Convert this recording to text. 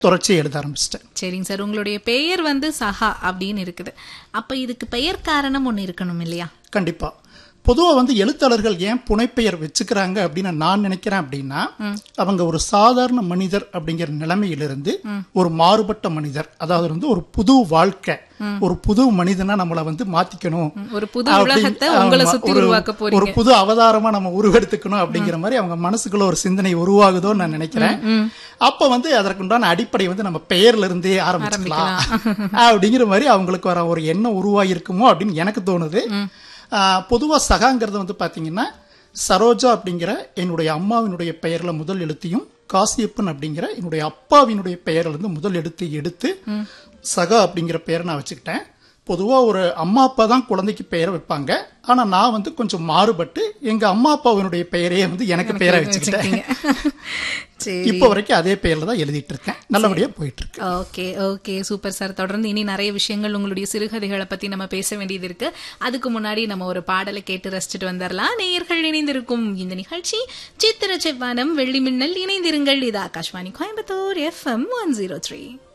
தொடர்ச்சி எழுத ஆரம்பிச்சிட்டேன் சரிங்க சார் உங்களுடைய பெயர் வந்து சஹா அப்படின்னு இருக்குது அப்ப இதுக்கு பெயர் காரணம் ஒண்ணு இருக்கணும் இல்லையா கண்டிப்பா பொதுவா வந்து எழுத்தாளர்கள் ஏன் புனைப்பெயர் வச்சுக்கிறாங்க அப்படின்னு நான் நினைக்கிறேன் அப்படின்னா அவங்க ஒரு சாதாரண மனிதர் அப்படிங்கிற நிலைமையிலிருந்து ஒரு மாறுபட்ட மனிதர் அதாவது வந்து ஒரு புது வாழ்க்கை ஒரு புது மனிதனா நம்மளை வந்து மாத்திக்கணும் ஒரு புது அப்படி- உலகத்தை உங்களை ஆமா, சுத்தி ஒரு- உருவாக்க போறீங்க. ஒரு புது அவதாரமா நம்ம உருவெடுத்துக்கணும் அப்படிங்கிற மாதிரி அவங்க மனசுக்குள்ள ஒரு சிந்தனை உருவாகுதோன்னு நான் நினைக்கிறேன் அப்ப வந்து அதற்குண்டான அடிப்படை வந்து நம்ம பெயர்ல இருந்தே ஆரம்பிச்சுக்கலாம் அப்படிங்கிற மாதிரி அவங்களுக்கு வர ஒரு எண்ணம் உருவாகி இருக்குமோ அப்படின்னு எனக்கு தோணுது ஆஹ், பொதுவா சகாங்கிறது வந்து பாத்தீங்கன்னா சரோஜா அப்படிங்கிற என்னுடைய அம்மாவினுடைய பெயர்ல முதல் எழுத்தையும் காசியப்பன் அப்படிங்கிற என்னுடைய அப்பாவினுடைய பெயர்ல இருந்து முதல் எழுத்து எடுத்து சகா அப்படிங்கிற பெயரை நான் வச்சுக்கிட்டேன் பொதுவா ஒரு அம்மா அப்பா தான் குழந்தைக்கு பெயரை வைப்பாங்க ஆனா நான் வந்து கொஞ்சம் மாறுபட்டு எங்க அம்மா அப்பாவினுடைய பெயரையே வந்து எனக்கு பெயரை வச்சுக்கிட்டேன் சரி இப்போ வரைக்கும் அதே பெயர்ல தான் எழுதிட்டு இருக்கேன் நல்லபடியா போயிட்டு இருக்கு ஓகே ஓகே சூப்பர் சார் தொடர்ந்து இனி நிறைய விஷயங்கள் உங்களுடைய சிறுகதைகளை பத்தி நம்ம பேச வேண்டியது இருக்கு அதுக்கு முன்னாடி நம்ம ஒரு பாடலை கேட்டு ரசிச்சுட்டு வந்துடலாம் நேயர்கள் இணைந்திருக்கும் இந்த நிகழ்ச்சி சித்திர செவ்வானம் வெள்ளி மின்னல் இணைந்திருங்கள் இது Akashvani Coimbatore FM one zero three